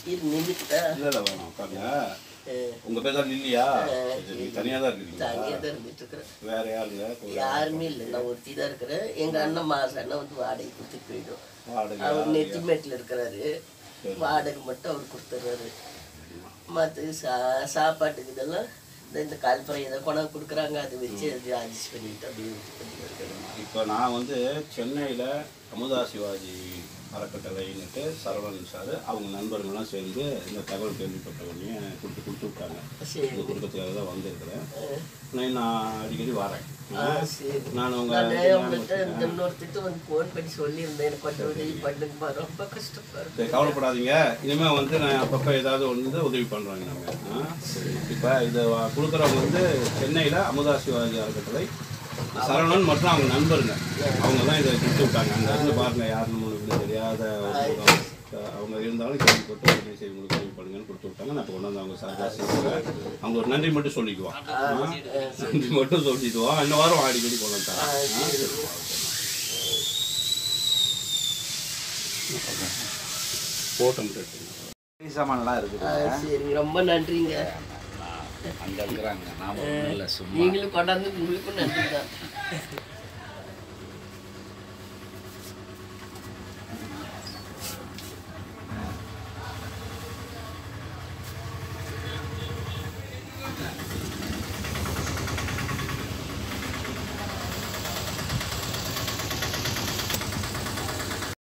இரு நின்றுக்கிட்டா இல்லை இல்லை வேணாம் உட்காருங்க உங்கள் பேர் தான் லில்லியா சரி, நீங்க தனியாக தான் இருக்கீங்களா தனியாக தான் இருந்துட்டு இருக்கிறேன் வேற யாருங்க யாருமே இல்லை நான் ஒருத்தி தான் இருக்கிறேன் எங்க அண்ணன் மாசம் அண்ணன் வந்து வாடகை கொடுத்துட்டு போயிடும் வாடகை அவர் நெத்திமேட்டில் இருக்கிறாரு வாடகை மட்டும் அவர் கொடுத்துட்றாரு மற்ற சா சாப்பாட்டுக்கு இதெல்லாம் இந்த இந்த கால்பறை எதை கொண்டாந்து கொடுக்குறாங்க அதை வச்சு அது அட்ஜஸ்ட் பண்ணிட்டு அப்படியே இது பண்ணிட்டு இருக்கிறேன் இப்போ நான் வந்து சென்னையில் அமுதா சிவாஜி அறக்கட்டளைன்னுட்டு சரவணன் சார் அவங்க நண்பர்கள்லாம் சேர்ந்து இந்த தகவல் கேள்விப்பட்ட உடனே கொடுத்து கொடுத்து விட்டாங்க சரி இது கொடுக்கறதுக்காக தான் வந்திருக்கிறேன் நான் நான் அடிக்கடி வரேன் ஆ, சரி நான் நான் உங்கள் உங்கள்கிட்ட இந்த இன்னொருத்திட்டு வந்து ஃபோன் பண்ணி சொல்லியிருந்தேன் எனக்கு கொஞ்சம் உதவி பண்ணுங்கப்பா ரொம்ப கஷ்டப்பா இருக்கு சரி கவலைப்படாதீங்க இனிமேல் வந்து நான் அப்பப்போ ஏதாவது ஒன்று வந்து உதவி பண்ணுறாங்க நம்ம இப்போ இதை வா- கொடுக்குறவங்க வந்து சென்னையில் அமுதா சிவாஜி அறக்கட்டளை சரவணன் மற்றும் அவங்க நண்பருங்க அவங்க தான் இதை கொடுத்து விட்டாங்க அங்கே இருந்து பாருங்க யாருன்னு உங்களுக்கு தெரியாத ஒரு முகம். அவங்க இருந்தாலும் கேள்விப்பட்டு உடனே சரி உங்களுக்கு உதவி பண்ணுங்கன்னு கொடுத்து விட்டாங்க நான் இப்போ கொண்டு வந்து அவங்க சார் செய்வாங்க அவங்க ஒரு நன்றி மட்டும் சொல்லிக்குவோம் ஆ? நன்றி மட்டும் சொல்லிக்குவோம் இன்னும் வாரம் அடிக்கடி கொண்டு வந்துட்டாங்க போட்டோ மட்டும் எடுத்துங்க சாமான்லாம் இருக்குது ஆ, சரி ரொம்ப நன்றிங்க அங்கே இருக்கிறாங்க நாம ஒன்றும் இல்லை சும்மா நீங்களும் கொண்டாந்து உங்களுக்கும் நன்றி தான்